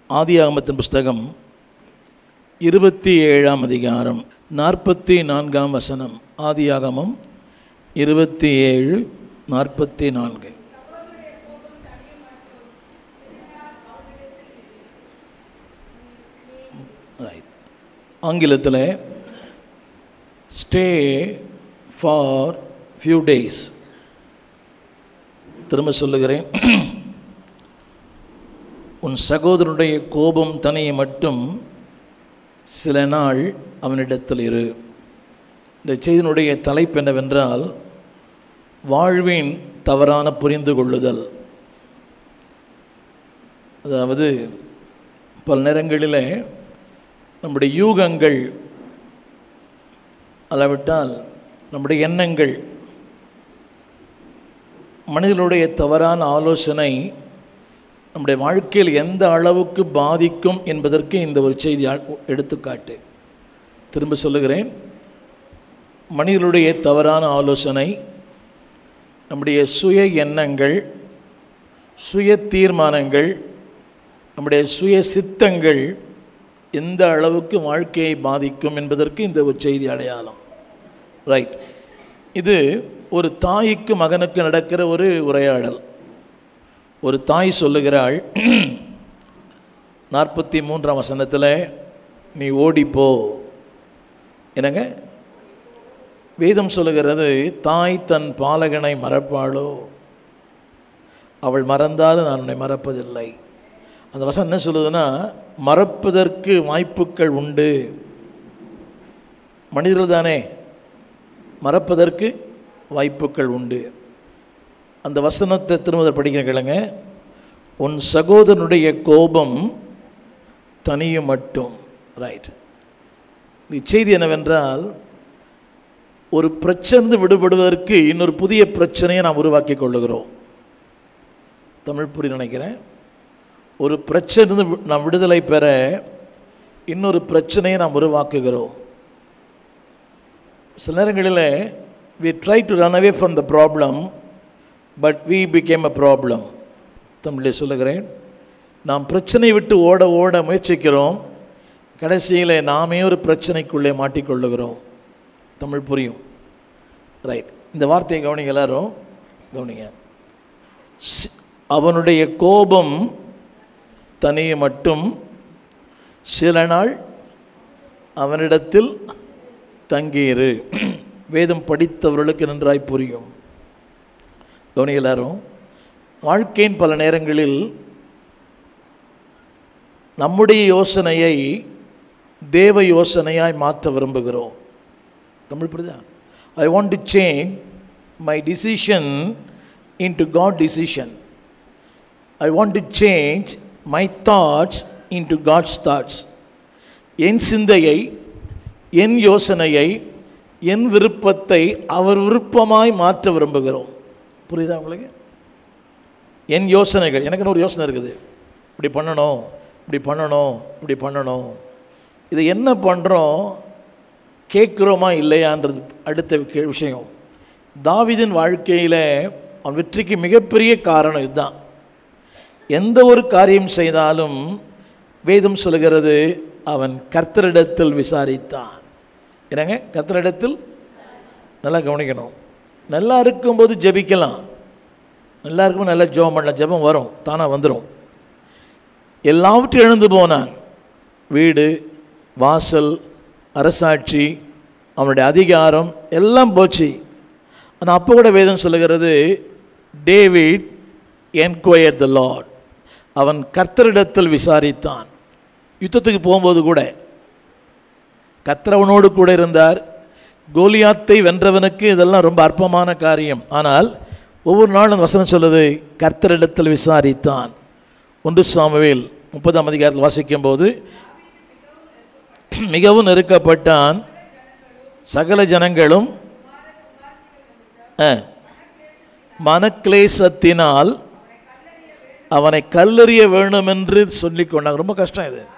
ஆதியாகமத்தின் புஸ்தகம் இருபத்தி ஏழாம் அதிகாரம் நாற்பத்தி நான்காம் வசனம் ஆதியாகமம் இருபத்தி ஏழு நாற்பத்தி நான்கு ரைட் ஆங்கிலத்தில் ஸ்டே ஃபார் ஃபியூ டேஸ் திரும்ப சொல்லுகிறேன் உன் சகோதரனுடைய கோபம் தனியை மட்டும் சில நாள் அவனிடத்தில் இரு இந்த செய்தியினுடைய தலைப்பு என்னவென்றால் வாழ்வின் தவறான புரிந்து கொள்ளுதல் அதாவது பல நேரங்களில் நம்முடைய யூகங்கள் அல்லாவிட்டால் நம்முடைய எண்ணங்கள் மனிதனுடைய தவறான ஆலோசனை நம்முடைய வாழ்க்கையில் எந்த அளவுக்கு பாதிக்கும் என்பதற்கு இந்த ஒரு செய்தி ஆ- எடுத்துக்காட்டு திரும்ப சொல்லுகிறேன் மனிதனுடைய தவறான ஆலோசனை நம்முடைய சுய எண்ணங்கள் சுய தீர்மானங்கள் நம்முடைய சுய சித்தங்கள் எந்த அளவுக்கு வாழ்க்கையை பாதிக்கும் என்பதற்கு இந்த ஒரு செய்தி அடையாளம் ரைட் இது ஒரு தாய்க்கு மகனுக்கு நடக்கிற ஒரு உரையாடல் ஒரு தாய் சொல்லுகிறாள் நாற்பத்தி மூன்றாம் வசனத்தில் நீ ஓடிப்போ என்னங்க வேதம் சொல்லுகிறது தாய் தன் பாலகனை மறப்பாளோ அவள் மறந்தாலும் நான் உன்னை மறப்பதில்லை அந்த வசனம் என்ன சொல்லுதுன்னா மறப்பதற்கு வாய்ப்புகள் உண்டு மனிதர்கள் தானே மறப்பதற்கு வாய்ப்புகள் உண்டு அந்த வசனத்தை திரும்ப படிக்கிற கேளுங்க உன் சகோதரனுடைய கோபம் தனியும் மட்டும் ரைட் செய்தி என்னவென்றால் ஒரு பிரச்சனை விடுபடுவதற்கு இன்னொரு புதிய பிரச்சனையை நாம் உருவாக்கி கொள்ளுகிறோம் தமிழ் புரி நினைக்கிறேன் ஒரு பிரச்சனை நாம் விடுதலை பெற இன்னொரு பிரச்சனையை நாம் உருவாக்குகிறோம் சில நேரங்களில் we try to run away from the problem but we became a problem தமிழில் சொல்லுகிறேன் நாம் பிரச்சனை விட்டு ஓட ஓட முயற்சிக்கிறோம் கடைசியில் நாமே ஒரு பிரச்சனைக்குள்ளே மாட்டிக்கொள்ளுகிறோம் தமிழ் புரியும் ரைட் இந்த வார்த்தையை கவனிங்க எல்லாரும் கவனிங்க சி- அவனுடைய கோபம் தனியே மட்டும் சில நாள் அவனிடத்தில் தங்கியிரு வேதம் படித்தவர்களுக்கு நன்றாய் புரியும் கவனி எல்லாரும் வாழ்க்கையின் பல நேரங்களில் நம்முடைய யோசனையை தேவ யோசனையாய் மாற்ற விரும்புகிறோம் தமிழ் புரியுதா I want to change my decision into God decision I want to change my thoughts into God's thoughts என் சிந்தையை என் யோசனையை என் விருப்பத்தை அவர் விருப்பமாய் மாற்ற விரும்புகிறோம் புரியுதா உங்களுக்கு என் யோசனைகள் எனக்குன்னு ஒரு யோசனை இருக்குது இப்படி பண்ணணும் இப்படி பண்ணணும் இப்படி பண்ணணும் இது என்ன பண்ணுறோம் கேட்குறோமா இல்லையான்றது அடுத்த கே- விஷயம் தாவீதின் வாழ்க்கையில் அவன் வெற்றிக்கு மிகப்பெரிய காரணம் இதுதான் எந்த ஒரு காரியம் செய்தாலும் வேதம் சொல்கிறது அவன் கர்த்தரிடத்தில் விசாரித்தான் என்னங்க கர்த்தரிடத்தில் நல்லா கவனிக்கணும் நல்லா இருக்கும்போது ஜெபிக்கலாம் நல்லா இருக்கும்போது நல்லா ஜெபம் பண்ணலாம் ஜெபம் வரும் தானாக வந்துடும் எல்லாவற்றையும் எழுந்து போனான் வீடு வாசல் அரசாட்சி அவனுடைய அதிகாரம் எல்லாம் போச்சு ஆனால் அப்போ கூட வேதம் சொல்லுகிறது டேவிட் என்கொயர் த லார்ட் அவன் கர்த்தரிடத்தில் விசாரித்தான் யுத்தத்துக்கு போகும்போது கூட கர்த்தரவனோடு கூட இருந்தார் கோலியாத்தை வென்றவனுக்கு இதெல்லாம் ரொம்ப அற்பமான காரியம் ஆனால் ஒவ்வொரு நாளும் வசனம் சொல்லுது கர்த்தரிடத்தில் விசாரித்தான் ஒன்று சாமுவேல் முப்பதாம் அதிகாரத்தில் வாசிக்கும் போது மிகவும் நெருக்கப்பட்டான் சகல ஜனங்களும் அஹ், மனக்லேசத்தினால் அவனை கல்லெறிய வேண்டும் என்று சொல்லிக் கொண்டாங்க ரொம்ப கஷ்டம் இது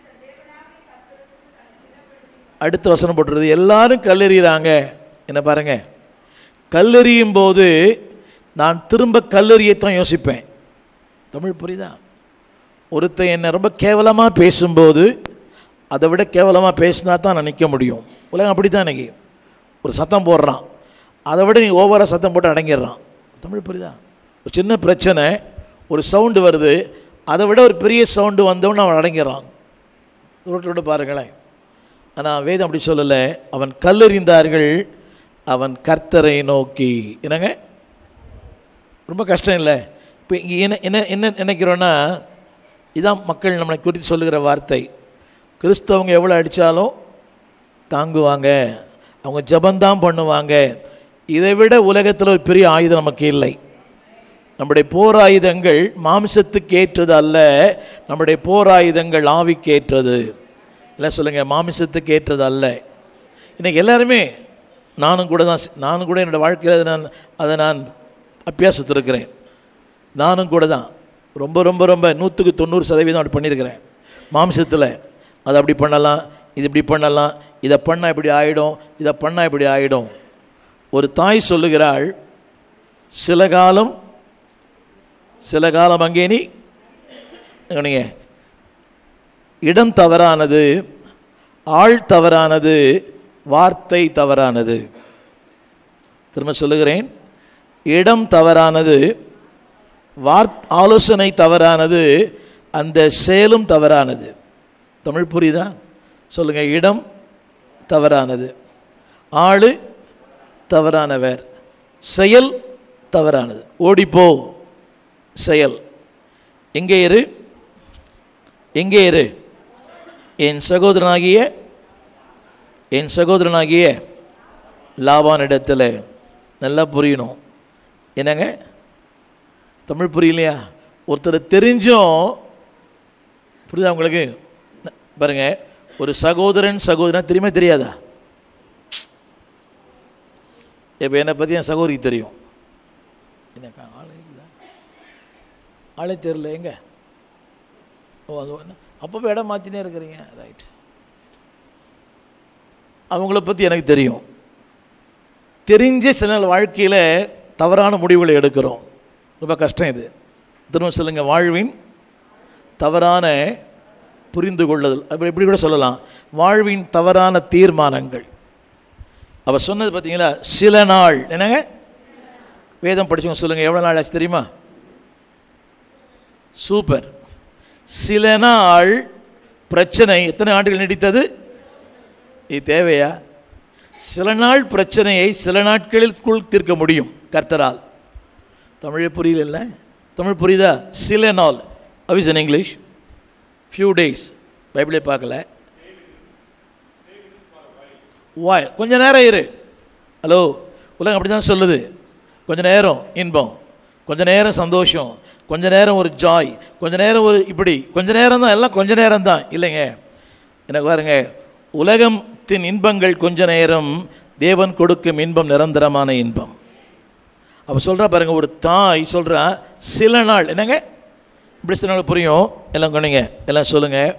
அடுத்த வசனம் போட்டுருது எல்லாரும் கல்லெறிகிறாங்க என்ன பாருங்க கல்லெறியும் போது நான் திரும்ப கல்லெறியத்தான் யோசிப்பேன் தமிழ் புரியுதா ஒருத்தன் என்னை ரொம்ப கேவலமாக பேசும்போது அதை விட கேவலமாக பேசினா தான் நான் நிற்க முடியும் உலகம் அப்படி தான் இன்னைக்கு ஒரு சத்தம் போடுறான் அதை விட நீ ஓவராக சத்தம் போட்டு அடங்கிடுறான் தமிழ் புரியுதா ஒரு சின்ன பிரச்சனை ஒரு சவுண்டு வருது அதை விட ஒரு பெரிய சவுண்டு வந்தவொன்னு அவன் அடங்கிடுறான் ரோட்டோட பாருங்களேன் ஆனால் வேதம் அப்படி சொல்லலை அவன் கல்லெறிந்தார்கள் அவன் கர்த்தரை நோக்கி என்னங்க ரொம்ப கஷ்டம் இல்லை இப்போ இங்கே என்ன என்ன என்ன நினைக்கிறோன்னா இதான் மக்கள் நம்மளை குறித்து சொல்லுகிற வார்த்தை கிறிஸ்தவங்க எவ்வளோ அடித்தாலும் தாங்குவாங்க அவங்க ஜபந்தான் பண்ணுவாங்க இதை விட உலகத்தில் ஒரு பெரிய ஆயுதம் நமக்கு இல்லை நம்முடைய போர் ஆயுதங்கள் மாமிசத்துக்கு ஏற்றது அல்ல நம்முடைய போர் ஆயுதங்கள் ஆவிக்கு ஏற்றது இல்லை சொல்லுங்கள் மாமிசத்துக்கு ஏற்றது அல்ல இன்னைக்கு எல்லாருமே நானும் கூட தான் நானும் கூட என்னோடய வாழ்க்கையில் அதை நான் அதை நான் அபியாசத்திருக்கிறேன் நானும் கூட தான் ரொம்ப ரொம்ப ரொம்ப நூற்றுக்கு தொண்ணூறு சதவீதம் அப்படி பண்ணியிருக்கிறேன் மாம்சத்தில் அதை அப்படி பண்ணலாம் இது இப்படி பண்ணலாம் இதை பண்ணால் இப்படி ஆகிடும் இதை பண்ணால் இப்படி ஆகிடும் ஒரு தாய் சொல்லுகிறாள் சில காலம் சில காலம் அங்கே நீ கவனிங்க இடம் தவறானது ஆள் தவறானது வார்த்தை தவறானது திரும்ப சொல்லுகிறேன் இடம் தவறானது வார் ஆலோசனை தவறானது அந்த செயலும் தவறானது தமிழ் புரியுதா சொல்லுங்கள் இடம் தவறானது ஆளு தவறானவர் செயல் தவறானது ஓடிப்போ செயல் எங்கே இரு எங்கே இரு என் சகோதரனாகிய என் சகோதரனாகிய லாபானிடத்தில் நல்லா புரியணும் என்னங்க தமிழ் புரியலையா ஒருத்தர் தெரிஞ்சும் புரியுதா உங்களுக்கு ந- பாருங்க ஒரு சகோதரன் சகோதரன் தெரியுமா தெரியாதா இப்போ என்னை பற்றி என் சகோதரிக்கு தெரியும் என்னக்கா ஆளே இல்லை ஆளே தெரில எங்க ஓ அது ஒன்று அப்பப்போ இடம் மாற்றினே இருக்கிறீங்க ரைட் அவங்கள பற்றி எனக்கு தெரியும் தெரிஞ்ச சில நாள் வாழ்க்கையில் தவறான முடிவுகளை எடுக்கிறோம் ரொம்ப கஷ்டம் இது திரும்ப சொல்லுங்கள் வாழ்வின் தவறான புரிந்து கொள்ளுதல் அப்படி இப்படி கூட சொல்லலாம் வாழ்வின் தவறான தீர்மானங்கள் அவ சொன்னது பார்த்தீங்களா சில நாள் என்னங்க வேதம் படிச்சவங்க சொல்லுங்கள் எவ்வளோ நாள் ஆச்சு தெரியுமா சூப்பர் சில நாள் பிரச்சனை எத்தனை ஆண்டுகள் நீடித்தது இது தேவையா சில நாள் பிரச்சனையை சில நாட்களிற்குள் தீர்க்க முடியும் கர்த்தரால் தமிழே புரியல தமிழ் புரியுதா சில நாள் அவிஸ் இன் இங்கிலீஷ் ஃபியூ டேஸ் பைபிளே பார்க்கல வாய் கொஞ்ச நேரம் இரு ஹலோ உலகம் அப்படி தான் சொல்லுது கொஞ்ச நேரம் இன்பம் கொஞ்ச நேரம் சந்தோஷம் கொஞ்ச நேரம் ஒரு ஜாய் கொஞ்ச நேரம் ஒரு இப்படி கொஞ்ச நேரம் தான் எல்லாம் கொஞ்ச நேரம் தான் இல்லைங்க எனக்கு பாருங்க உலகத்தின் இன்பங்கள் கொஞ்ச நேரம் தேவன் கொடுக்கும் இன்பம் நிரந்தரமான இன்பம் அப்போ சொல்கிறா பாருங்க ஒரு தாய் சொல்கிறா சில நாள் என்னங்க இப்படி சில நாள் புரியும் எல்லாம் கொண்டீங்க எல்லாம் சொல்லுங்கள்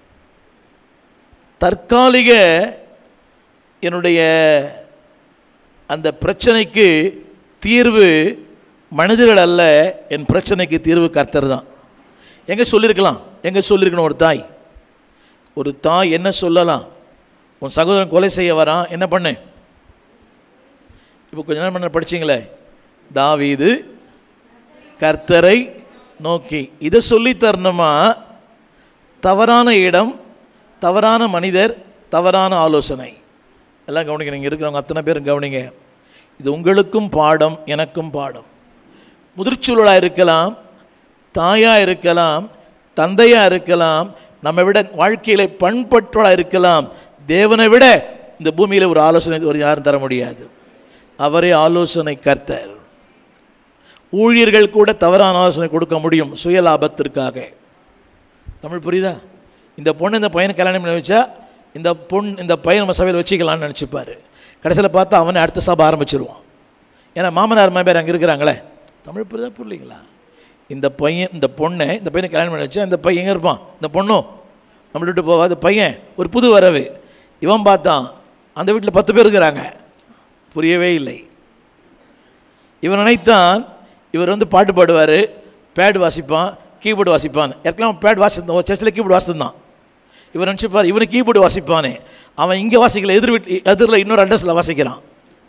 தற்காலிக என்னுடைய அந்த பிரச்சனைக்கு தீர்வு மனிதர்கள் அல்ல என் பிரச்சனைக்கு தீர்வு கர்த்தர் தான் எங்கே சொல்லியிருக்கலாம் எங்கே சொல்லியிருக்கணும் ஒரு தாய் ஒரு தாய் என்ன சொல்லலாம் உன் சகோதரன் கொலை செய்ய வரான் என்ன பண்ணு இப்போ கொஞ்ச நேரம் முன்ன படிச்சீங்களே தாவீது கர்த்தரை நோக்கி இதை சொல்லி தரணுமா தவறான இடம் தவறான மனிதர் தவறான ஆலோசனை எல்லாம் கவனிங்க நீங்கள் இருக்கிறவங்க அத்தனை பேரும் கவனிங்க இது உங்களுக்கும் பாடம் எனக்கும் பாடம் முதிர்ச்சூழலாக இருக்கலாம் தாயாக இருக்கலாம் தந்தையாக இருக்கலாம் நம்ம விட வாழ்க்கையில் பண்பற்றோளாக இருக்கலாம் தேவனை விட இந்த பூமியில் ஒரு ஆலோசனை ஒரு யாரும் தர முடியாது அவரே ஆலோசனை கர்த்தர் ஊழியர்கள் கூட தவறான ஆலோசனை கொடுக்க முடியும் சுய லாபத்திற்காக தமிழ் புரியுதா இந்த பொண்ணு இந்த பையனை கல்யாணம் பண்ணி வச்சா இந்த பொண் இந்த பையன் நம்ம சபையில் வச்சுக்கலாம்னு நினச்சிப்பாரு கடைசியில் பார்த்தா அவனை அடுத்த சபை ஆரம்பிச்சிருவான் ஏன்னா மாமனார் மாமியார் அங்கே இருக்கிறாங்களே தமிழ் புரியுதா புரியலீங்களா இந்த பையன் இந்த பொண்ணை இந்த பையனை கல்யாணம் பண்ணி வச்சா இந்த பையன் எங்கே இருப்பான் இந்த பொண்ணும் நம்மளை விட்டு போகாத பையன் ஒரு புது வரவு இவன் பார்த்தான் அந்த வீட்டில் பத்து பேர் இருக்கிறாங்க புரியவே இல்லை இவன் நினைத்தான் இவர் வந்து பாட்டு பாடுவார் பேட் வாசிப்பான் கீபோர்டு வாசிப்பான் ஏற்கனவே பேட் வாசித்தான் சர்ச்சில் கீபோர்டு வாசித்தான் இவன் நினச்சிப்பார் இவனுக்கு கீபோர்டு வாசிப்பானே அவன் இங்கே வாசிக்கல எதிர் வீட்டு எதிரில் இன்னொரு அட்ரஸில் வாசிக்கிறான்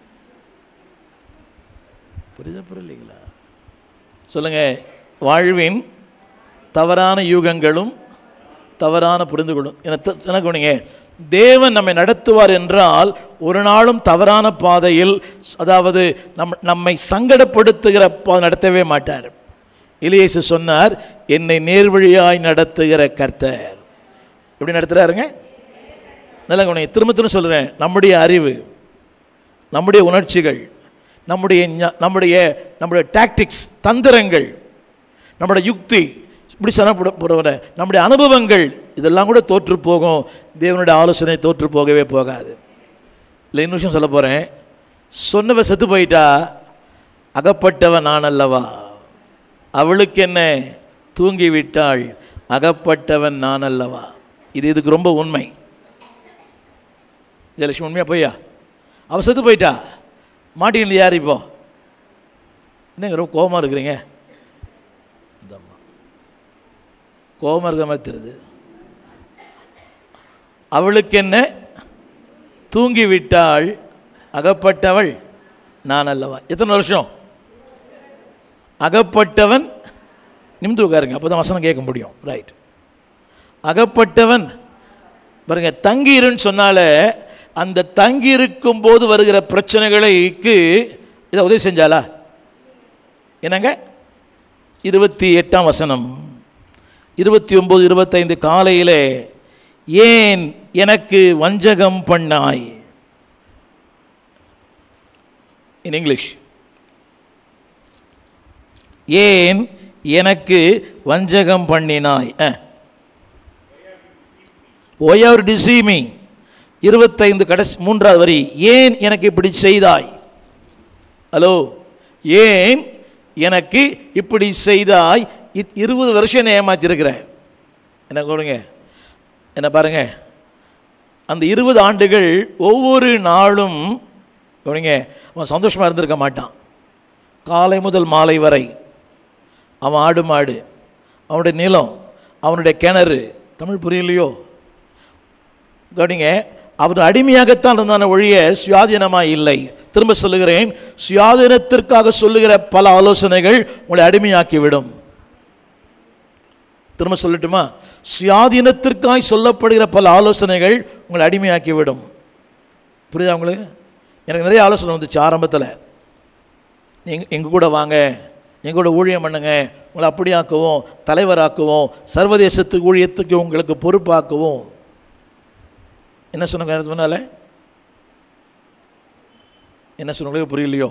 புரியுதா புரியலைங்களா சொல்லுங்க வாழ்வின் தவறான யூகங்களும் தவறான புரிந்துகொள்ளும் என்ன கவனிங்க தேவன் நம்மை நடத்துவார் என்றால் ஒரு நாளும் தவறான பாதையில் அதாவது நம் நம்மை சங்கடப்படுத்துகிற பா நடத்தவே மாட்டார் இலியேசு சொன்னார் என்னை நேர்வழியாய் நடத்துகிற கர்த்தர் எப்படி நடத்துகிறாருங்க நல்ல கவனிங்க திரும்ப திரும்ப சொல்கிறேன் நம்முடைய அறிவு நம்முடைய உணர்ச்சிகள் நம்முடைய ஞ- நம்முடைய நம்முடைய டாக்டிக்ஸ் தந்திரங்கள் நம்முடைய யுக்தி இப்படி சொன்ன நம்முடைய அனுபவங்கள் இதெல்லாம் கூட தோற்று போகும் தேவனுடைய ஆலோசனை தோற்று போகவே போகாது இல்லை இன்னும் விஷயம் சொல்ல போகிறேன் சொன்னவ செத்து போயிட்டா அகப்பட்டவன் நான் அல்லவா அவளுக்கு என்ன தூங்கி விட்டாள் அகப்பட்டவன் நான் அல்லவா இது இதுக்கு ரொம்ப உண்மை ஜெயலட்சுமி உண்மையா பொய்யா அவ செத்து போயிட்டா மாட்டீங்க யார் இப்போ என்னங்க ரொம்ப கோபமாக இருக்கிறீங்க இந்தம்மா கோபமாக இருக்கிற மாதிரி தெரியுது அவளுக்கு என்ன தூங்கி விட்டாள் அகப்பட்டவள் நான் அல்லவா எத்தனை வருஷம் அகப்பட்டவன் நிமிந்து உட்காருங்க அப்போ தான் வசனம் கேட்க முடியும் ரைட் அகப்பட்டவன் பாருங்க தங்கியிருன்னு சொன்னாலே அந்த தங்கி இருக்கும் போது வருகிற பிரச்சனைகளுக்கு இதை உதவி செஞ்சாலா என்னங்க இருபத்தி எட்டாம் வசனம் இருபத்தி ஒம்பது இருபத்தைந்து காலையிலே ஏன் எனக்கு வஞ்சகம் பண்ணாய் இன் இங்கிலீஷ் ஏன் எனக்கு வஞ்சகம் பண்ணினாய் ஒய் ஆர் டிசீமி இருபத்தைந்து கடைசி மூன்றாவது வரி ஏன் எனக்கு இப்படி செய்தாய் ஹலோ ஏன் எனக்கு இப்படி செய்தாய் இத் இருபது வருஷம் என்ன ஏமாத்திருக்கிறேன் என்ன கொடுங்க என்ன பாருங்க அந்த இருபது ஆண்டுகள் ஒவ்வொரு நாளும் கவனிங்க அவன் சந்தோஷமாக இருந்திருக்க மாட்டான் காலை முதல் மாலை வரை அவன் ஆடு மாடு அவனுடைய நிலம் அவனுடைய கிணறு தமிழ் புரியலையோ கவனிங்க அவர் அடிமையாகத்தான் இருந்தான ஒழிய சுயாதீனமாக இல்லை திரும்ப சொல்லுகிறேன் சுயாதீனத்திற்காக சொல்லுகிற பல ஆலோசனைகள் உங்களை அடிமையாக்கிவிடும் திரும்ப சொல்லட்டுமா சுயாதீனத்திற்காய் சொல்லப்படுகிற பல ஆலோசனைகள் உங்களை அடிமையாக்கிவிடும் புரியுதா உங்களுக்கு எனக்கு நிறைய ஆலோசனை வந்துச்சு ஆரம்பத்தில் எங்க எங்கள் கூட வாங்க எங்கள் கூட ஊழியம் பண்ணுங்க உங்களை அப்படியாக்குவோம் தலைவராக்குவோம் சர்வதேசத்து ஊழியத்துக்கு உங்களுக்கு பொறுப்பாக்குவோம் என்ன சொன்னாங்க எனக்கு முன்னால என்ன சொன்ன புரியலையோ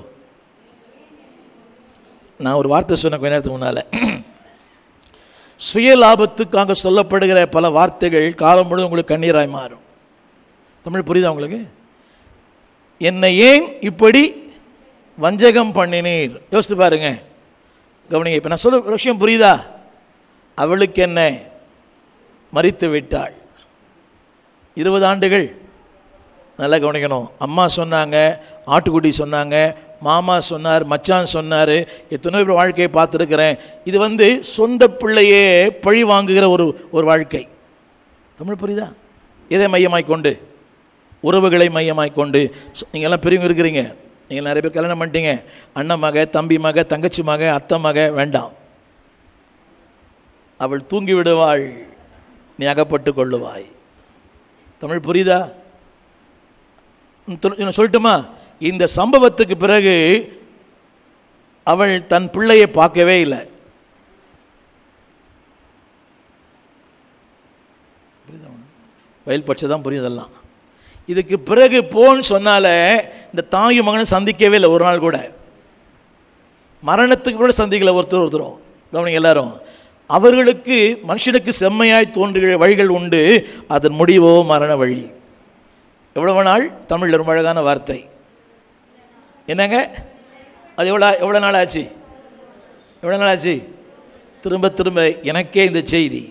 நான் ஒரு வார்த்தை சொன்ன கொஞ்ச நேரத்துக்கு முன்னால் சுய லாபத்துக்காக சொல்லப்படுகிற பல வார்த்தைகள் காலம் முழுவதும் உங்களுக்கு கண்ணீராய் மாறும் தமிழ் புரியுதா உங்களுக்கு என்னை ஏன் இப்படி வஞ்சகம் பண்ணினீர் யோசித்து பாருங்க கவனிங்க இப்போ நான் சொல்ல விஷயம் புரியுதா அவளுக்கு என்ன மறித்து விட்டாள் இருபது ஆண்டுகள் நல்லா கவனிக்கணும் அம்மா சொன்னாங்க ஆட்டுக்குட்டி சொன்னாங்க மாமா சொன்னார் மச்சான் சொன்னார் எத்தனையோ பேர் வாழ்க்கையை பார்த்துருக்கிறேன் இது வந்து சொந்த பிள்ளையே பழி வாங்குகிற ஒரு ஒரு வாழ்க்கை தமிழ் புரியுதா இதை மையமாய் கொண்டு உறவுகளை மையமாய் கொண்டு நீங்கள் எல்லாம் பெரியவங்க இருக்கிறீங்க நீங்கள் நிறைய பேர் கல்யாணம் பண்ணிட்டீங்க அண்ணன் மக தம்பி மக தங்கச்சி மக அத்தை மக வேண்டாம் அவள் தூங்கி விடுவாள் நீ அகப்பட்டு கொள்ளுவாய் தமிழ் புரியுதா ம், தொ- நான் சொல்லட்டுமா இந்த சம்பவத்துக்கு பிறகு அவள் தன் பிள்ளையை பார்க்கவே இல்லை புரியுதா உனக்கு? வயல் பட்சம் தான் புரியுதெல்லாம் இதுக்கு பிறகு போன்னு சொன்னால இந்த தாயும் மகனும் சந்திக்கவே இல்லை ஒரு நாள் கூட மரணத்துக்கு கூட சந்திக்கல ஒருத்தர் ஒருத்தரும் கவனிங்க எல்லாரும் அவர்களுக்கு மனுஷனுக்கு செம்மையாய் தோன்றுகிற வழிகள் உண்டு அதன் முடிவோ மரண வழி எவ்வளவு நாள் தமிழில் ரொம்ப அழகான வார்த்தை என்னங்க அது எவ்வளோ எவ்வளோ நாள் ஆச்சு எவ்வளோ நாள் ஆச்சு திரும்ப திரும்ப எனக்கே இந்த செய்தி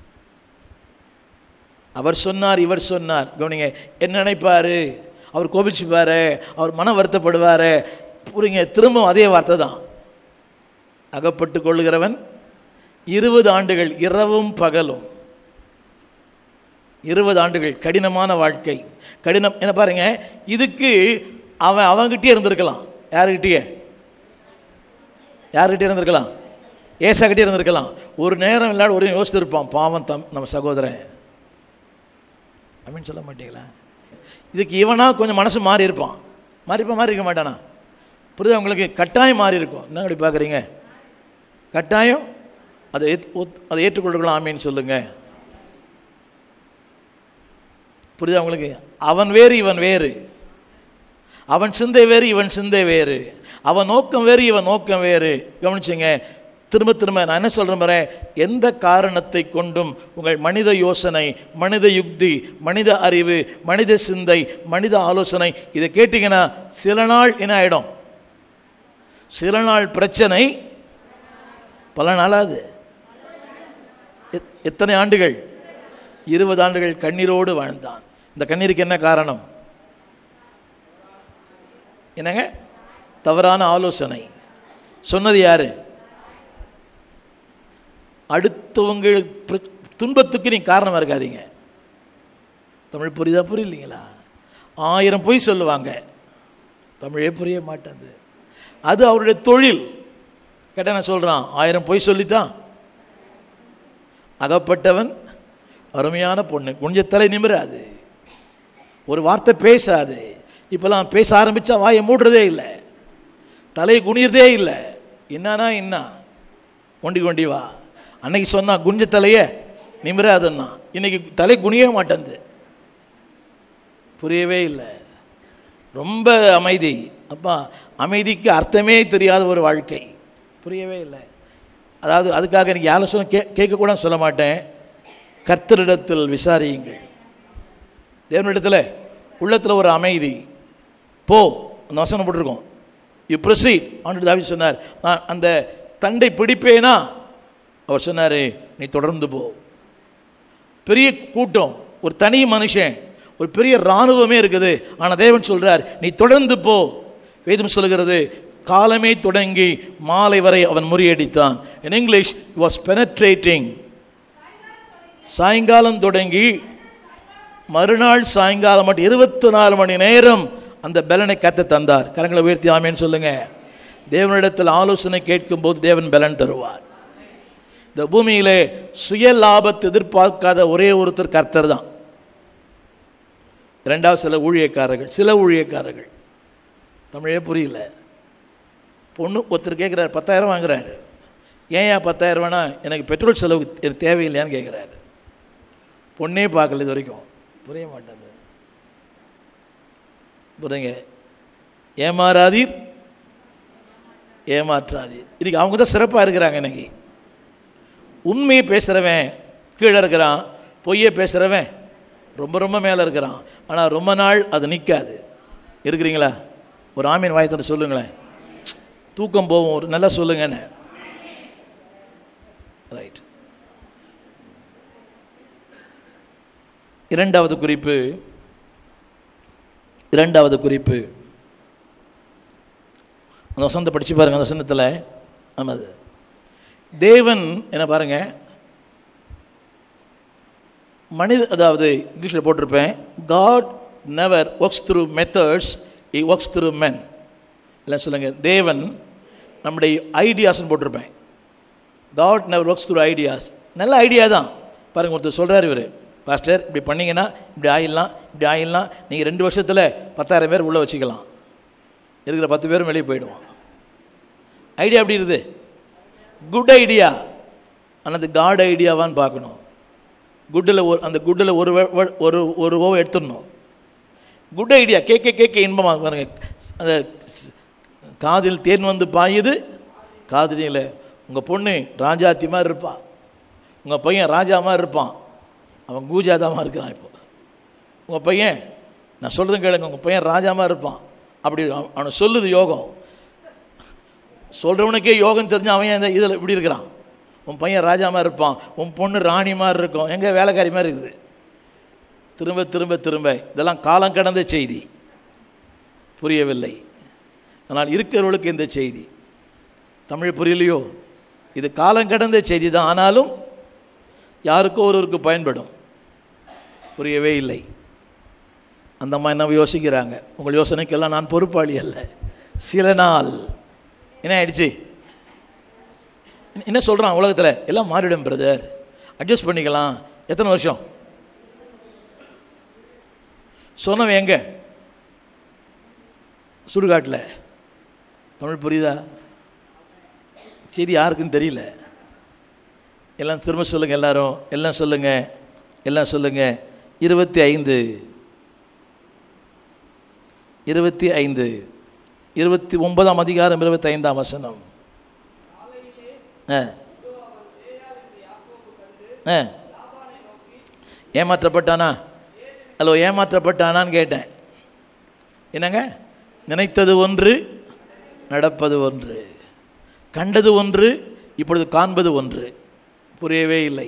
அவர் சொன்னார் இவர் சொன்னார் கவனிங்க என்ன நினைப்பாரு அவர் கோபிச்சுப்பாரு அவர் மன வருத்தப்படுவாரு புரியுங்க திரும்ப அதே வார்த்தை தான் அகப்பட்டு கொள்ளுகிறவன் இருபது ஆண்டுகள் இரவும் பகலும் இருபது ஆண்டுகள் கடினமான வாழ்க்கை கடினம் என்ன பாருங்க இதுக்கு அவன் அவன்கிட்டயே இருந்திருக்கலாம் யாருக்கிட்டயே யாருக்கிட்டே இருந்திருக்கலாம் ஏசாக்கிட்டே இருந்திருக்கலாம் ஒரு நேரம் இல்லாத ஒரு யோசித்திருப்பான் பாவம் தம் நம்ம சகோதரன் அப்படின்னு சொல்ல மாட்டீங்களா இதுக்கு இவனா கொஞ்சம் மனசு மாறி இருப்பான் மாறிப்பா மாறி இருக்க மாட்டானா புரியுதா உங்களுக்கு கட்டாயம் மாறி இருக்கும் என்ன அப்படி பார்க்குறீங்க கட்டாயம் அதை ஏத் ஒத்- அதை ஏற்றுக்கொள்ளுக்கலாம் ஆமீன்னு சொல்லுங்க புரியுதா உங்களுக்கு அவன் வேறு இவன் வேறு அவன் சிந்தை வேறு இவன் சிந்தை வேறு அவன் நோக்கம் வேறு இவன் நோக்கம் வேறு கவனிச்சுங்க திரும்ப திரும்ப நான் என்ன சொல்கிறேன் பாரு, எந்த காரணத்தை கொண்டும் உங்கள் மனித யோசனை மனித யுக்தி மனித அறிவு மனித சிந்தை மனித ஆலோசனை இதை கேட்டிங்கன்னா சில நாள் என்ன ஆகிடும் சில நாள் பிரச்சனை பல நாளாது எத்- எத்தனை ஆண்டுகள் இருபது ஆண்டுகள் கண்ணீரோடு வாழ்ந்தான் இந்த கண்ணீருக்கு என்ன காரணம் என்னங்க தவறான ஆலோசனை சொன்னது யாரு அடுத்தவங்க பிர- துன்பத்துக்கு நீ காரணமாக இருக்காதீங்க தமிழ் புரியுதா புரியலைங்களா ஆயிரம் பொய் சொல்லுவாங்க தமிழே புரிய மாட்டேங்குது அது அவருடைய தொழில் கேட்டால் நான் சொல்கிறான் ஆயிரம் பொய் சொல்லித்தான் அகப்பட்டவன் அருமையான பொண்ணு கொஞ்சம் தலை நிமிராது ஒரு வார்த்தை பேசாது இப்போலாம் பேச ஆரம்பித்தா வாயை மூடுறதே இல்லை தலை குனியறதே இல்லை என்னன்னா என்ன கொண்டி கொண்டி வா அன்னைக்கு சொன்னா குஞ்ச தலையே நிமிராதுன்னா இன்னைக்கு தலை குனியவே மாட்டேங்குது புரியவே இல்லை ரொம்ப அமைதி அப்பா அமைதிக்கு அர்த்தமே தெரியாத ஒரு வாழ்க்கை புரியவே இல்லை அதாவது அதுக்காக எனக்கு ஆலோசனை கே கேட்கக்கூட சொல்ல மாட்டேன் கர்த்தரிடத்தில் விசாரியுங்கள் தேவனிடத்தில் உள்ளத்தில் ஒரு அமைதி போ அந்த வசனம் போட்டிருக்கோம் யூ ப்ரொசீட் ஆண்டு தாவி சொன்னார் நான் அந்த தண்டை பிடிப்பேனா அவர் சொன்னார் நீ தொடர்ந்து போ பெரிய கூட்டம் ஒரு தனி மனுஷன் ஒரு பெரிய இராணுவமே இருக்குது ஆனால் தேவன் சொல்றார் நீ தொடர்ந்து போ வேதம் சொல்லுகிறது காலமே தொடங்கி மாலை வரை அவன் முறியடித்தான் in இங்கிலீஷ் வாஸ் பெனட்ரேட்டிங் சாயங்காலம் தொடங்கி மறுநாள் சாயங்காலம் மட்டும் இருபத்தி நாலு மணி நேரம் அந்த பலனை கத்த தந்தார் கரங்களை உயர்த்தி ஆமேன்னு சொல்லுங்க தேவனிடத்தில் ஆலோசனை கேட்கும் போது தேவன் பலன் தருவார் இந்த பூமியிலே சுய லாபத்தை எதிர்பார்க்காத ஒரே ஒருத்தர் கர்த்தர் தான் இரண்டாவது சில ஊழியக்காரர்கள் சில ஊழியக்காரர்கள் தமிழே புரியல பொண்ணு ஒருத்தர் கேட்குறாரு பத்தாயிரம் வாங்குறாரு ஏன் ஏன் பத்தாயிரம் வேணா எனக்கு பெட்ரோல் செலவு எனக்கு தேவையில்லையான்னு கேட்குறாரு பொண்ணே பார்க்கல இது வரைக்கும் புரிய மாட்டேங்குது புரியுங்க ஏமாறாதீர் ஏமாற்றாதீர் இன்னைக்கு அவங்க தான் சிறப்பாக இருக்கிறாங்க இன்னைக்கு உண்மையை பேசுகிறவன் கீழே இருக்கிறான் பொய்யை பேசுகிறவன் ரொம்ப ரொம்ப மேலே இருக்கிறான் ஆனால் ரொம்ப நாள் அது நிற்காது இருக்கிறீங்களா ஒரு ஆமீன் வாயத்தோட சொல்லுங்களேன் தூக்கம் போகும் ஒரு நல்லா சொல்லுங்கன்னு ரைட் இரண்டாவது குறிப்பு இரண்டாவது குறிப்பு அந்த வசனத்தை படித்து பாருங்க அந்த வசனத்தில் ஆமாது தேவன் என்ன பாருங்க மனித அதாவது இங்கிலீஷில் போட்டிருப்பேன் God never works through methods இ ஒர்க்ஸ் த்ரூ men இல்லை சொல்லுங்க தேவன் நம்முடைய ஐடியாஸ்னு போட்டிருப்பேன் God never works through ideas நல்ல ஐடியா தான் பாருங்க ஒருத்தர் சொல்கிறார் இவர் பாஸ்டர் இப்படி பண்ணீங்கன்னா இப்படி ஆயிடலாம் இப்படி ஆயிடலாம் நீங்கள் ரெண்டு வருஷத்தில் பத்தாயிரம் பேர் உள்ளே வச்சுக்கலாம் இருக்கிற பத்து பேரும் வெளியே போயிடுவான் ஐடியா எப்படி இருக்குது குட் ஐடியா ஆனால் அது காட் ஐடியாவான்னு பார்க்கணும் குட்டில் ஒரு அந்த குட்டில் ஒரு வ- வ- ஒரு ஒரு ஓவை எடுத்துடணும் குட் ஐடியா கேட்க கேட்க இன்பமாக பாருங்க அந்த ஸ்- காதில் தேன் வந்து பாயுது காதலியில் உங்கள் பொண்ணு ராஜாத்தி மாதிரி இருப்பா உங்கள் பையன் ராஜா மாதிரி இருப்பான் அவன் கூஜாதாமாக இருக்கிறான் இப்போ உங்கள் பையன் நான் சொல்கிறேன் கேளுங்க உங்கள் பையன் ராஜா மாதிரி இருப்பான் அப்படி அவன் அவனை சொல்லுது யோகம் சொல்கிறவனுக்கே யோகம் தெரிஞ்சு அவன் இந்த இதில் இப்படி இருக்கிறான் உன் பையன் ராஜா மாதிரி இருப்பான் உன் பொண்ணு ராணி மாதிரி இருக்கும் எங்கே வேலைக்காரி மாதிரி இருக்குது திரும்ப திரும்ப திரும்ப இதெல்லாம் காலம் கடந்த செய்தி புரியவில்லை ஆனால் இருக்கிறவர்களுக்கு இந்த செய்தி தமிழ் புரியலையோ இது காலம் கடந்த செய்தி தான் ஆனாலும் யாருக்கோ ஒருவருக்கு பயன்படும் புரியவே இல்லை அந்த மாதிரி நம்ம யோசிக்கிறாங்க உங்கள் யோசனைக்கெல்லாம் நான் பொறுப்பாளி அல்ல சில நாள் என்ன ஆயிடுச்சு என்ன சொல்கிறான் உலகத்தில் எல்லாம் மாறிடும் பிரதர் அட்ஜஸ்ட் பண்ணிக்கலாம் எத்தனை வருஷம் சொன்னவன் எங்க சுடுகாட்டில் தமிழ் புரியுதா செய்தி யாருக்குன்னு தெரியல எல்லாம் திரும்ப சொல்லுங்கள் எல்லாரும் எல்லாம் சொல்லுங்கள் எல்லாம் சொல்லுங்கள் இருபத்தி ஐந்து இருபத்தி ஐந்து இருபத்தி ஒன்பதாம் அதிகாரம் இருபத்தி ஐந்தாம் வசனம் ஆ ஆ ஏமாற்றப்பட்டானா ஹலோ ஏமாற்றப்பட்டானான்னு கேட்டேன் என்னங்க நினைத்தது ஒன்று நடப்பது ஒன்று கண்டது ஒன்று இப்பொழுது காண்பது ஒன்று புரியவே இல்லை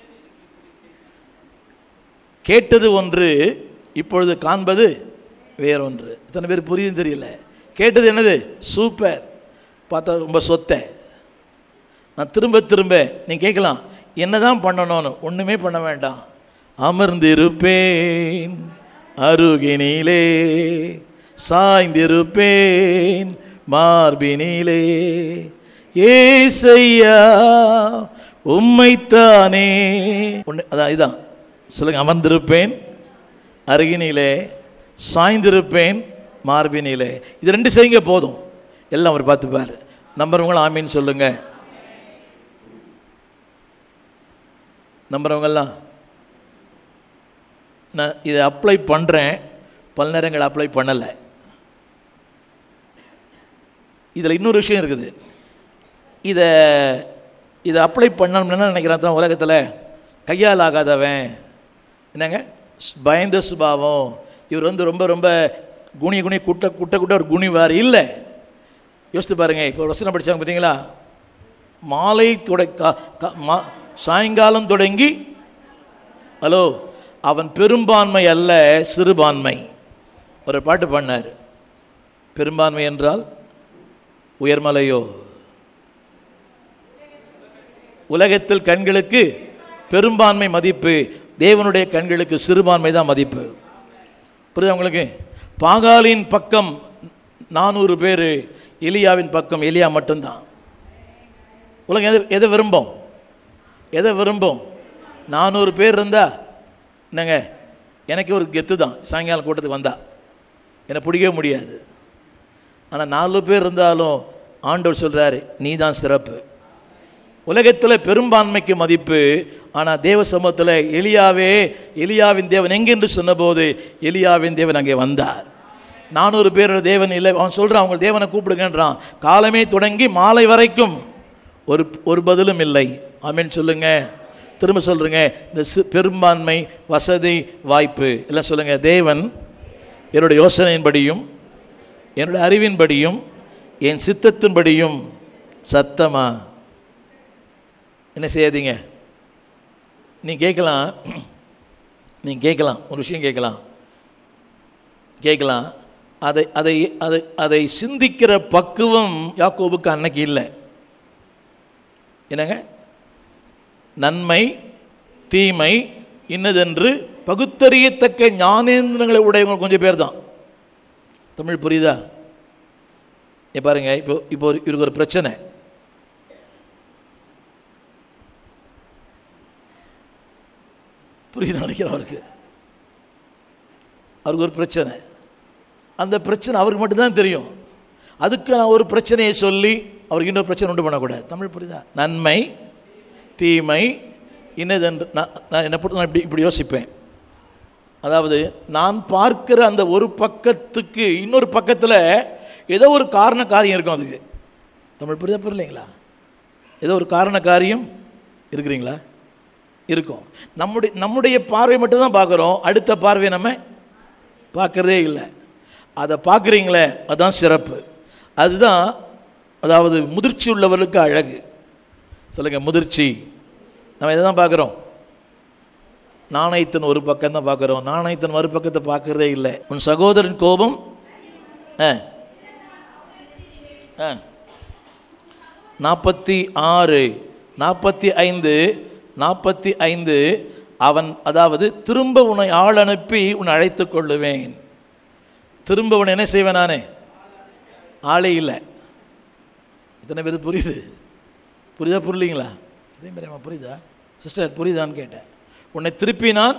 கேட்டது ஒன்று இப்பொழுது காண்பது வேறொன்று இத்தனை பேர் புரியும் தெரியல கேட்டது என்னது சூப்பர் பார்த்தா ரொம்ப சொத்தை நான் திரும்ப திரும்ப நீ கேட்கலாம் என்னதான் பண்ணணும்னு ஒன்றுமே பண்ண வேண்டாம் அமர்ந்திருப்பேன் அருகினிலே சாய்ந்திருப்பேன் மார்பினிலே ஏசையா உம்மைத்தானே ஒன்று அதான் இதான் சொல்லுங்க அமர்ந்திருப்பேன் அருகினிலே சாய்ந்திருப்பேன் மார்பினிலே இது ரெண்டு செய்யுங்க போதும் எல்லாம் அவர் பார்த்துப்பார் நம்புறவங்களும் ஆமீன்னு சொல்லுங்க நம்புறவங்கெல்லாம் நான் இதை அப்ளை பண்ணுறேன் பல நேரங்கள் அப்ளை பண்ணலை இதில் இன்னொரு விஷயம் இருக்குது இதை இதை அப்ளை பண்ணணும்னு நினைக்கிறேன் தான் உலகத்தில் கையால் ஆகாதவன் என்னங்க ஸ்- பயந்த சுபாவம் இவர் வந்து ரொம்ப ரொம்ப குனி குனி குட்ட குட்ட குட்ட ஒரு குனிவார் இல்லை யோசித்து பாருங்க இப்போ ஒரு வசனம் படிச்சாங்க பார்த்தீங்களா மாலை தொட கா- கா- மா- சாயங்காலம் தொடங்கி ஹலோ அவன் பெரும்பான்மை அல்ல சிறுபான்மை ஒரு பாட்டு பாடினார் பெரும்பான்மை என்றால் உயர்மலையோ உலகத்தில் கண்களுக்கு பெரும்பான்மை மதிப்பு தேவனுடைய கண்களுக்கு சிறுபான்மை தான் மதிப்பு புரியுதா உங்களுக்கு பாகாலின் பக்கம் நானூறு பேர் எலியாவின் பக்கம் எலியா மட்டும்தான் உலகம் எதை எதை விரும்பும் எதை விரும்பும் நானூறு பேர் இருந்தா என்னங்க எனக்கு ஒரு கெத்து தான் சாயங்காலம் கூட்டத்துக்கு வந்தா என்னை பிடிக்கவே முடியாது ஆனால் நாலு பேர் இருந்தாலும் ஆண்டவர் சொல்கிறாரு நீ தான் சிறப்பு உலகத்தில் பெரும்பான்மைக்கு மதிப்பு ஆனால் தேவ சமூகத்தில் எலியாவே எலியாவின் தேவன் எங்கென்று சொன்னபோது எலியாவின் தேவன் அங்கே வந்தார் நானூறு பேரோட தேவன் இல்லை அவன் சொல்கிறான் அவங்க தேவனை கூப்பிடுங்கன்றான் காலமே தொடங்கி மாலை வரைக்கும் ஒரு ஒரு பதிலும் இல்லை ஆமென் சொல்லுங்க திரும்ப சொல்கிறேங்க இந்த சி பெரும்பான்மை வசதி வாய்ப்பு எல்லாம் சொல்லுங்கள் தேவன் என்னுடைய யோசனையின்படியும் என்னுடைய அறிவின்படியும் என் சித்தத்தின்படியும் சத்தமா என்ன செய்யாதீங்க நீ கேட்கலாம் நீ கேட்கலாம் ஒரு விஷயம் கேட்கலாம் கேட்கலாம் அதை அதை அதை அதை சிந்திக்கிற பக்குவம் யாக்கோபுக்கு அன்னைக்கு இல்லை என்னங்க நன்மை தீமை இன்னதென்று பகுத்தறியத்தக்க ஞானேந்திரங்களை உடையவங்க கொஞ்சம் பேர் தான் தமிழ் புரியுதா இங்க பாருங்க இப்போ இப்போ ஒரு- இவருக்கு ஒரு பிரச்சனை புரியுது நினைக்கிறேன் அவருக்கு அவருக்கு ஒரு பிரச்சனை அந்த பிரச்சனை அவருக்கு மட்டும்தான் தெரியும் அதுக்கு நான் ஒரு பிரச்சனையை சொல்லி அவருக்கு இன்னொரு பிரச்சனை உண்டு பண்ணக்கூடாது தமிழ் புரியுதா நன்மை தீமை இன்னதென்று நான் நான் என்னை பொறுத்து நான் இப்படி இப்படி யோசிப்பேன் அதாவது நான் பார்க்கிற அந்த ஒரு பக்கத்துக்கு இன்னொரு பக்கத்தில் ஏதோ ஒரு காரண காரியம் இருக்கும் அதுக்கு தமிழ் புரியுதா புரியலைங்களா ஏதோ ஒரு காரண காரியம் இருக்கிறீங்களா இருக்கும் நம்முடைய நம்முடைய பார்வை மட்டும்தான் பார்க்குறோம் அடுத்த பார்வை நம்ம பார்க்குறதே இல்லை அதை பார்க்குறீங்களே அதுதான் சிறப்பு அதுதான் அதாவது முதிர்ச்சி உள்ளவர்களுக்கு அழகு சொல்லுங்கள் முதிர்ச்சி நம்ம இதை தான் பார்க்குறோம் நாணயத்தின் ஒரு பக்கம் தான் பார்க்குறோம் நாணயத்தின் மறுபக்கத்தை பார்க்குறதே இல்லை உன் சகோதரன் கோபம் ஆ ஆ நாற்பத்தி ஆறு நாற்பத்தி ஐந்து நாற்பத்தி ஐந்து அவன் அதாவது திரும்ப உன்னை ஆள் அனுப்பி உன்னை அழைத்துக் கொள்ளுவேன் திரும்ப உன்னை என்ன செய்வேன் நானே ஆளே இல்லை இத்தனை பேர் புரியுது புரியுதா புரியலீங்களா இதே மாதிரி அம்மா புரியுதா சிஸ்டர் புரியுதான்னு கேட்டேன் உன்னை திருப்பி நான்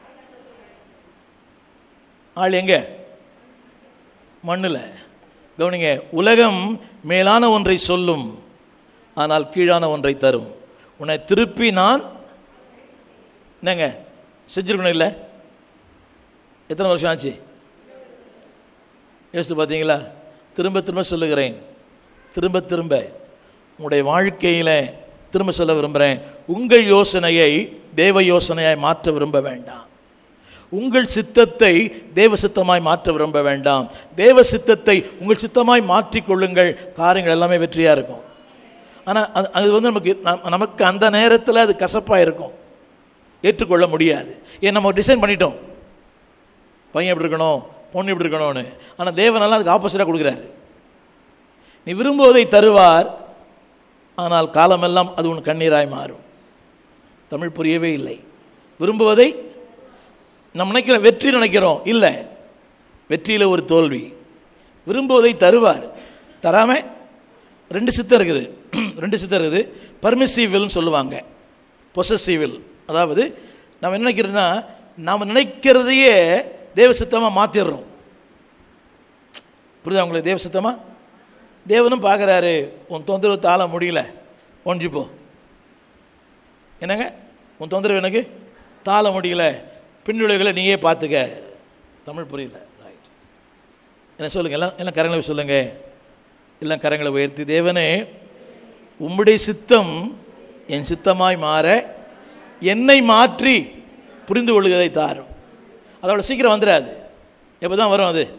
ஆள் எங்க மண்ணில் கவனிங்க உலகம் மேலான ஒன்றை சொல்லும் ஆனால் கீழான ஒன்றை தரும் உன்னை திருப்பி நான் என்னங்க செஞ்சிருக்கணும் இல்லை எத்தனை வருஷம் ஆச்சு யோசித்து பார்த்தீங்களா திரும்ப திரும்ப சொல்லுகிறேன் திரும்ப திரும்ப உங்களுடைய வாழ்க்கையில் திரும்ப சொல்ல விரும்புகிறேன் உங்கள் யோசனையை தேவ யோசனையாய் மாற்ற விரும்ப வேண்டாம் உங்கள் சித்தத்தை தேவ சித்தமாய் மாற்ற விரும்ப வேண்டாம் தேவ சித்தத்தை உங்கள் சித்தமாய் மாற்றிக்கொள்ளுங்கள் காரியங்கள் எல்லாமே வெற்றியாக இருக்கும் ஆனால் அது அது வந்து நமக்கு நம்- நமக்கு அந்த நேரத்தில் அது கசப்பாக இருக்கும் ஏற்றுக்கொள்ள முடியாது ஏன் நம்ம டிசைன் பண்ணிட்டோம் பையன் எப்படி இருக்கணும் பொண்ணு எப்படி இருக்கணும்னு ஆனால் தேவனெல்லாம் அதுக்கு ஆப்போசிட்டாக கொடுக்குறாரு நீ விரும்புவதை தருவார் ஆனால் காலமெல்லாம் அது உன் கண்ணீராய் மாறும் தமிழ் புரியவே இல்லை விரும்புவதை நம்ம நினைக்கிறோம் வெற்றி நினைக்கிறோம் இல்லை வெற்றியில் ஒரு தோல்வி விரும்புவதை தருவார் தராம ரெண்டு சித்தம் இருக்குது ரெண்டு சித்தம் இருக்குது பர்மிசிவில்னு சொல்லுவாங்க பொசசிவில் அதாவது நம்ம என்ன நினைக்கிறோன்னா நாம் நினைக்கிறதையே தேவ சித்தமாக மாற்றிடுறோம் புரியுதா உங்களுக்கு தேவ சித்தமா தேவனும் பார்க்குறாரு உன் தொந்தரவு தாள முடியல ஒழிஞ்சு போ என்னங்க உன் தொந்தரவு எனக்கு தாள முடியல பின்விளைவுகளை நீயே பார்த்துக்க தமிழ் புரியல ரைட் என்ன சொல்லுங்க எல்லாம் எல்லாம் கரங்களை சொல்லுங்க எல்லாம் கரங்களை உயர்த்தி தேவனே உம்முடைய சித்தம் என் சித்தமாய் மாற என்னை மாற்றி புரிந்து கொள்வதை தாரும் அதோட சீக்கிரம் வந்துடாது எப்போ தான் வரும் அது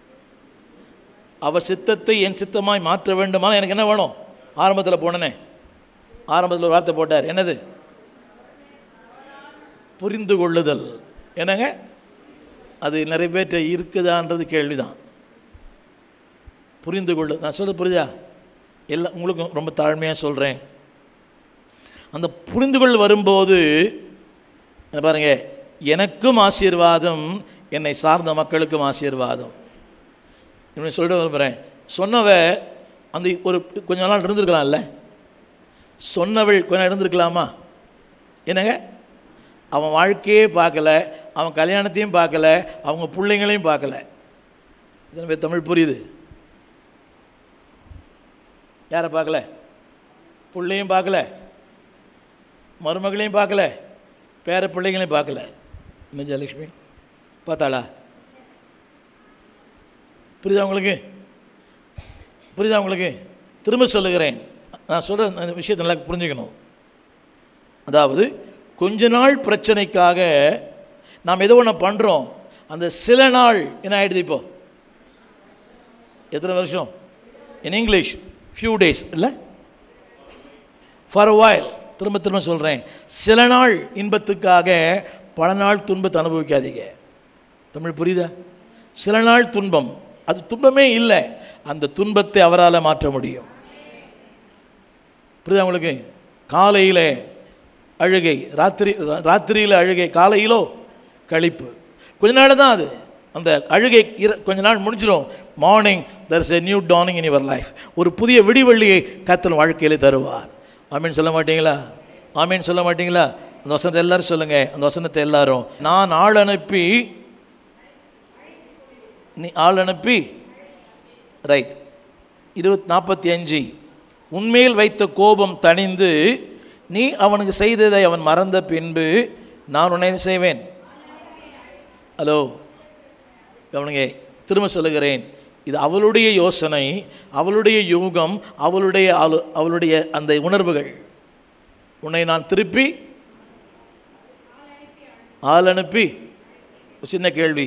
அவர் சித்தத்தை என் சித்தமாய் மாற்ற வேண்டுமானால் எனக்கு என்ன வேணும் ஆரம்பத்தில் போனனே ஆரம்பத்தில் ஒரு வார்த்தை போட்டார் என்னது புரிந்து கொள்ளுதல் என்னங்க அது நிறைவேற்ற இருக்குதான்றது கேள்விதான் புரிந்து கொள்ளு நான் சொல்றது புரியுதா எல்லாம் உங்களுக்கும் ரொம்ப தாழ்மையாக சொல்கிறேன் அந்த புரிந்து கொள் வரும்போது இங்க பாருங்க எனக்கும் ஆசீர்வாதம் என்னை சார்ந்த மக்களுக்கும் ஆசீர்வாதம் இப்படி சொல்லிட விரும்புகிறேன் சொன்னவ அந்த ஒரு கொஞ்ச நாள் இருந்திருக்கலாம்ல சொன்னவள் கொஞ்ச நாள் இருந்திருக்கலாமா என்னங்க அவன் வாழ்க்கையே பார்க்கல அவன் கல்யாணத்தையும் பார்க்கல அவங்க பிள்ளைங்களையும் பார்க்கல இதனை பேர் தமிழ் புரியுது யாரை பார்க்கல பிள்ளையும் பார்க்கல மருமகளையும் பார்க்கல பேர பிள்ளைங்களையும் பார்க்கல என்ன ஜெயலட்சுமி பார்த்தாளா புரியுதா உங்களுக்கு புரியுதா உங்களுக்கு திரும்ப சொல்லுகிறேன் நான் சொல்கிற அந்த விஷயத்தை நல்லா புரிஞ்சுக்கணும் அதாவது கொஞ்ச நாள் பிரச்சனைக்காக நாம் ஏதோ ஒன்று பண்ணுறோம் அந்த சில நாள் என்ன ஆயிடுது இப்போ எத்தனை வருஷம் இன் இங்கிலீஷ் ஃபியூ டேஸ் இல்லை ஃபார் அ while திரும்ப திரும்ப சொல்கிறேன் சில நாள் இன்பத்துக்காக பல நாள் துன்பத்தை அனுபவிக்காதீங்க தமிழ் புரியுதா சில நாள் துன்பம் அது துன்பமே இல்லை அந்த துன்பத்தை அவரால் மாற்ற முடியும் புரியுதா உங்களுக்கு காலையில் அழுகை ராத்திரி ராத்திரியில் அழுகை காலையிலோ கழிப்பு கொஞ்ச நாள் தான் அது அந்த அழுகை இர கொஞ்ச நாள் முடிஞ்சிடும் morning there is a new டார்னிங் இன் யுவர் லைஃப் ஒரு புதிய விடிவெள்ளியை கத்தன் வாழ்க்கையிலே தருவார் ஆமீன் சொல்ல மாட்டீங்களா ஆமீன் சொல்ல மாட்டீங்களா அந்த வசனத்தை எல்லாரும் சொல்லுங்க அந்த வசனத்தை எல்லாரும் நான் ஆள் அனுப்பி நீ ஆள் அனுப்பி ரைட் இருபத் நாற்பத்தி அஞ்சு உன்மேல் வைத்த கோபம் தணிந்து நீ அவனுக்கு செய்ததை அவன் மறந்த பின்பு நான் உன்னை என்ன செய்வேன் ஹலோ கவனிங்க திரும்ப சொல்லுகிறேன் இது அவளுடைய யோசனை அவளுடைய யூகம் அவளுடைய ஆலு- அவளுடைய அந்த உணர்வுகள் உன்னை நான் திருப்பி ஆள் அனுப்பி ஒரு சின்ன கேள்வி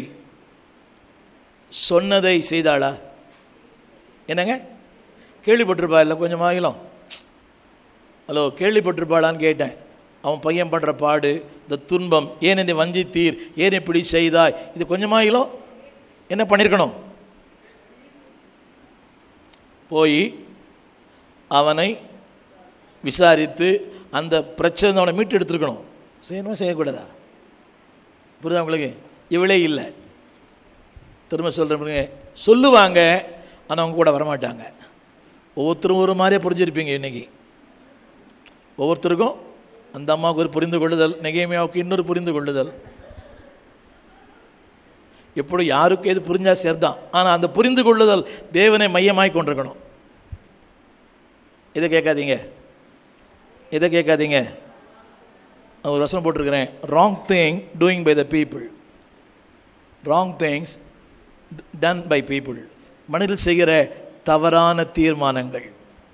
சொன்னதை செய்தாளா என்னங்க கேள்விப்பட்டிருப்பா இல்லை கொஞ்சம் ஆகிலும் ஹலோ கேள்விப்பட்டிருப்பாளான்னு கேட்டேன் அவன் பையன் பண்ணுற பாடு இந்த துன்பம் ஏன் இந்த வஞ்சித்தீர் ஏன் இப்படி செய்தாய் இது கொஞ்சமாயிலும் என்ன பண்ணியிருக்கணும் போய் அவனை விசாரித்து அந்த பிரச்சனை அவனை மீட்டு எடுத்துருக்கணும் செய்யணுமா செய்யக்கூடாதா புரியுதா உங்களுக்கு இவளே இல்லை திரும்ப சொல்கிறேன் சொல்லுவாங்க ஆனால் அவங்க கூட வரமாட்டாங்க ஒவ்வொருத்தரும் ஒரு மாதிரியே புரிஞ்சிருப்பீங்க இன்னைக்கு ஒவ்வொருத்தருக்கும் அந்த அம்மாவுக்கு ஒரு புரிந்து கொள்ளுதல் நெகேமியாவுக்கு இன்னொரு புரிந்து கொள்ளுதல் எப்படி யாருக்கு எது புரிஞ்சா சேர்தான் ஆனால் அந்த புரிந்து கொள்ளுதல் தேவனை மையமாய் கொண்டிருக்கணும் இதை கேட்காதீங்க இதை கேட்காதீங்க நான் ஒரு வசனம் போட்டிருக்கிறேன் wrong thing doing by the people wrong things done by people மனிதர்கள் செய்கிற தவறான தீர்மானங்கள்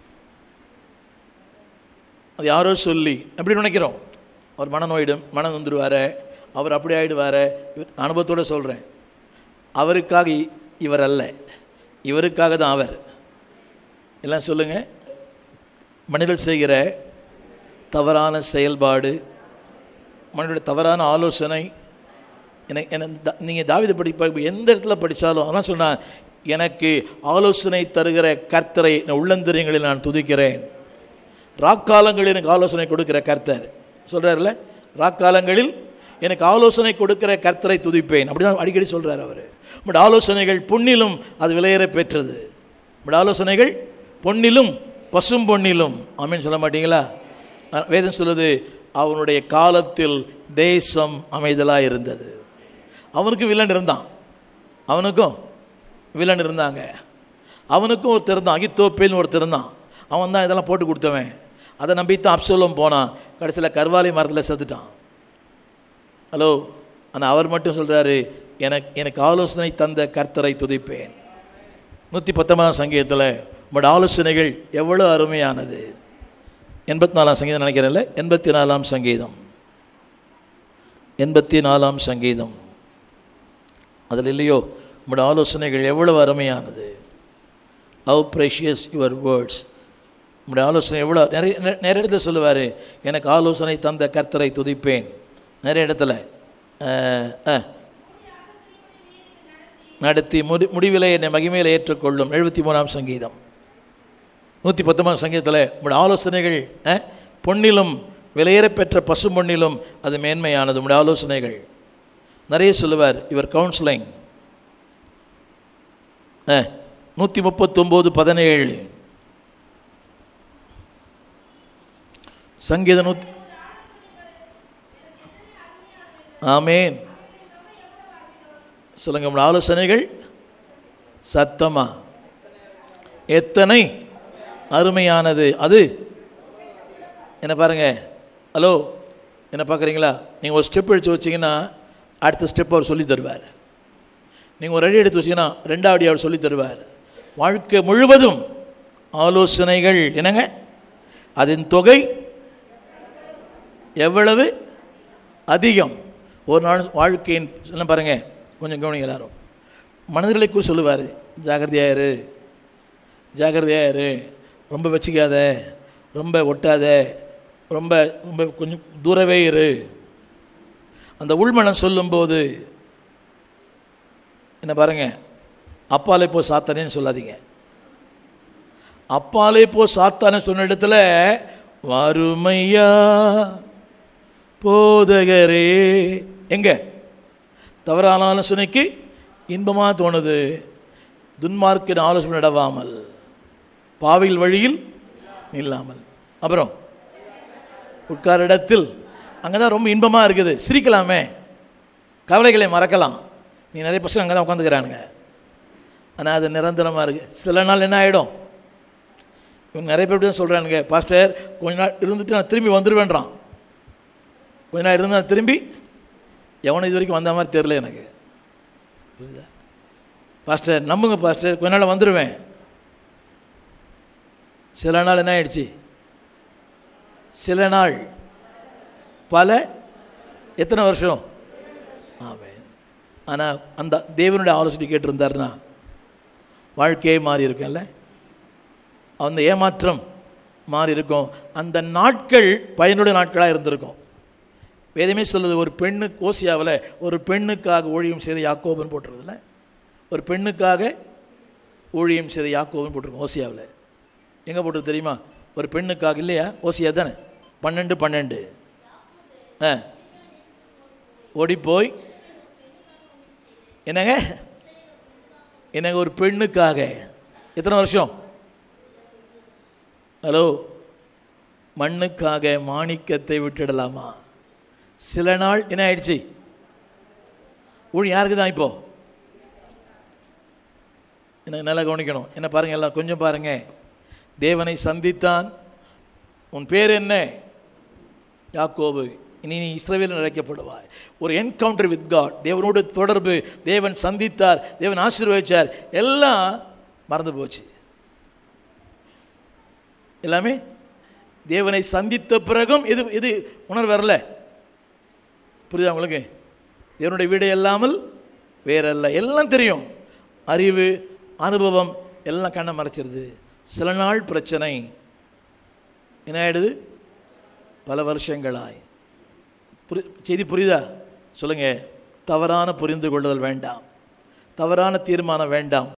அது யாரோ சொல்லி எப்படி நினைக்கிறோம் அவர் மனநோயிடும் மனம் வந்துடுவார் அவர் அப்படி ஆகிடுவார் அனுபவத்தோடு சொல்கிறேன் அவருக்காக இ- இவர் அல்ல இவருக்காக தான் அவர் எல்லாம் சொல்லுங்கள் மனிதர்கள் செய்கிற தவறான செயல்பாடு மனிதனுடைய தவறான ஆலோசனை எனக்கு எனக்கு நீங்கள் தாவித படிப்ப எந்த இடத்துல படித்தாலும் அதான் சொன்னா எனக்கு ஆலோசனை தருகிற கர்த்தரை நான் உள்ளந்தரியங்களில் நான் துதிக்கிறேன் ராக்காலங்களில் எனக்கு ஆலோசனை கொடுக்கிற கர்த்தர் சொல்கிறார்ல ராக்காலங்களில் எனக்கு ஆலோசனை கொடுக்கிற கர்த்தரை துதிப்பேன் அப்படின்னு அடிக்கடி சொல்கிறார் அவர் உங்களுடைய ஆலோசனைகள் பொன்னிலும் அது விலையேற பெற்றது உங்களுடைய ஆலோசனைகள் பொன்னிலும் பசும் பொன்னிலும் ஆமீன் சொல்ல மாட்டீங்களா அஹ் வேதம் சொல்லுது அவனுடைய காலத்தில் தேசம் அமைதலாக இருந்தது அவனுக்கு வில்லன் இருந்தான் அவனுக்கும் வில்லன் இருந்தாங்க அவனுக்கும் ஒருத்தர் இருந்தான் அகித்தோப்பேல்னு ஒருத்தர் இருந்தான் அவன் தான் இதெல்லாம் போட்டு கொடுத்தவன் அதை நம்பித்தான் அப்சோலம் போனான் கடைசியில் கர்வாலி மரத்தில் செத்துட்டான் ஹலோ ஆனால் அவர் மட்டும் சொல்கிறாரு எனக்கு எனக்கு ஆலோசனை தந்த கர்த்தரை துதிப்பேன் நூற்றி பத்தொன்பதாம் சங்கீதத்தில் உங்களோட ஆலோசனைகள் எவ்வளோ அருமையானது எண்பத்தி நாலாம் சங்கீதம் நினைக்கிறேன்ல எண்பத்தி நாலாம் சங்கீதம் எண்பத்தி நாலாம் சங்கீதம் அதில் இல்லையோ உங்களோட ஆலோசனைகள் எவ்வளவு அருமையானது ஹவு ப்ரெஷியஸ் யுவர் வேர்ட்ஸ் உங்களுடைய ஆலோசனை எவ்வளோ நிறைய நெ- நிறைய இடத்துல சொல்லுவார் எனக்கு ஆலோசனை தந்த கர்த்தரை துதிப்பேன் நிறைய இடத்துல அஹ், அஹ். நடத்தி முடி முடிவிலே என்னை மகிமையில் ஏற்றுக்கொள்ளும் எழுபத்தி மூணாம் சங்கீதம் நூற்றி பத்தொன்பதாம் சங்கீதத்தில் உங்களுடைய ஆலோசனைகள் அஹ், பொன்னிலும் விலையேறப் பெற்ற பசு பொன்னிலும் அது மேன்மையானது உங்களுடைய ஆலோசனைகள் நிறைய சொல்லுவார் இவர் கவுன்சிலிங் நூற்றி முப்பத்தொம்போது பதினேழு சங்கீத நூத் ஆமேன் சொல்லுங்க உங்களோட ஆலோசனைகள் சத்தமா எத்தனை அருமையானது அது என்ன பாருங்க ஹலோ என்ன பார்க்குறீங்களா நீங்கள் ஒரு ஸ்டெப் எடுத்து வச்சீங்கன்னா அடுத்த ஸ்டெப் அவர் சொல்லி தருவார் நீங்கள் ஒரு அடி எடுத்து வச்சீங்கன்னா ரெண்டாவது அவர் சொல்லி தருவார் வாழ்க்கை முழுவதும் ஆலோசனைகள் என்னங்க அதன் தொகை எவ்வளவு அதிகம் ஒரு நாள் வாழ்க்கையின் சொல்ல பாருங்க கொஞ்சம் கவனிங்க எல்லாரும் மனிதர்களை கூட சொல்லுவார் ஜாக்கிரதையா இரு ஜாக்கிரதையா இரு ரொம்ப வச்சுக்காத ரொம்ப ஒட்டாத ரொம்ப ரொம்ப கொஞ்சம் தூரவே இரு அந்த உள்மனம் சொல்லும்போது என்ன பாருங்க அப்பாலே போ சாத்தானேன்னு சொல்லாதீங்க அப்பாலே போ சாத்தானே சொன்ன இடத்துல வறுமையா போதகரே எங்க தவறான ஆலோசனைக்கு இன்பமாக தோணுது துன்மார்க்கின் ஆலோசனை நடவாமல் பாவில் வழியில் இல்லாமல் அப்புறம் உட்கார இடத்தில் அங்கே தான் ரொம்ப இன்பமாக இருக்குது சிரிக்கலாமே கவலைகளை மறக்கலாம் நீ நிறைய பசங்க அங்கே தான் உட்காந்துக்கிறானுங்க ஆனால் அது நிரந்தரமாக இருக்குது சில நாள் என்ன ஆகிடும் இவங்க நிறைய பேர் இப்படி தான் சொல்கிறானுங்க பாஸ்டர் கொஞ்ச நாள் இருந்துட்டு நான் திரும்பி வந்துடுவேன்றான் கொஞ்ச நாள் இருந்து நான் திரும்பி எவனும் இது வரைக்கும் வந்த மாதிரி தெரில எனக்கு புரியுதா பாஸ்டர் நம்புங்க பாஸ்டர் கொஞ்ச நாள் வந்துடுவேன் சில நாள் என்ன ஆயிடுச்சு சில நாள் பல எத்தனை வருஷம் ஆமென் ஆனால் அந்த தேவனுடைய ஆலோசனை கேட்டிருந்தாருன்னா வாழ்க்கையே மாறி இருக்கும்ல அந்த ஏமாற்றம் மாறி இருக்கும் அந்த நாட்கள் பயனுள்ள நாட்களாக இருந்திருக்கும் வேதமே சொல்லுது ஒரு பெண்ணு ஓசியாவில் ஒரு பெண்ணுக்காக ஊழியம் செய்த யாக்கோபன் போட்டிருக்குதுல்ல ஒரு பெண்ணுக்காக ஊழியம் செய்த யாக்கோபன் போட்டிருக்கோம் ஓசியாவில் எங்கே போட்டிருக்கு தெரியுமா ஒரு பெண்ணுக்காக இல்லையா ஓசியா தானே பன்னெண்டு பன்னெண்டு ஆ ஓடி போய் என்னங்க என்னங்க ஒரு பெண்ணுக்காக எத்தனை வருஷம் ஹலோ மண்ணுக்காக மாணிக்கத்தை விட்டுடலாமா சில நாள் என்ன ஆயிடுச்சு ஊழி யாருக்கு தான் இப்போ என்ன நல்லா கவனிக்கணும் என்ன பாருங்க எல்லாம் கொஞ்சம் பாருங்க தேவனை சந்தித்தான் உன் பேர் என்ன யாக்கோபு இனி நீ இஸ்ரவேல் அழைக்கப்படுவாய் ஒரு என்கவுண்டர் வித் காட் தேவனோடு தொடர்பு தேவன் சந்தித்தார் தேவன் ஆசீர்வதிச்சார் எல்லாம் மறந்து போச்சு எல்லாமே தேவனை சந்தித்த பிறகும் இது இது உணர்வு வரல புரியுதா உங்களுக்கு தேவனுடைய வீடு இல்லாமல் வேறல்ல எல்லாம் தெரியும் அறிவு அனுபவம் எல்லாம் கண்ணை மறைச்சிருது சில நாள் பிரச்சனை என்ன ஆயிடுது பல வருஷங்களாய் புரி செய்தி புரியுதா சொல்லுங்க தவறான புரிந்து கொள்ளுதல் வேண்டாம் தவறான தீர்மானம் வேண்டாம்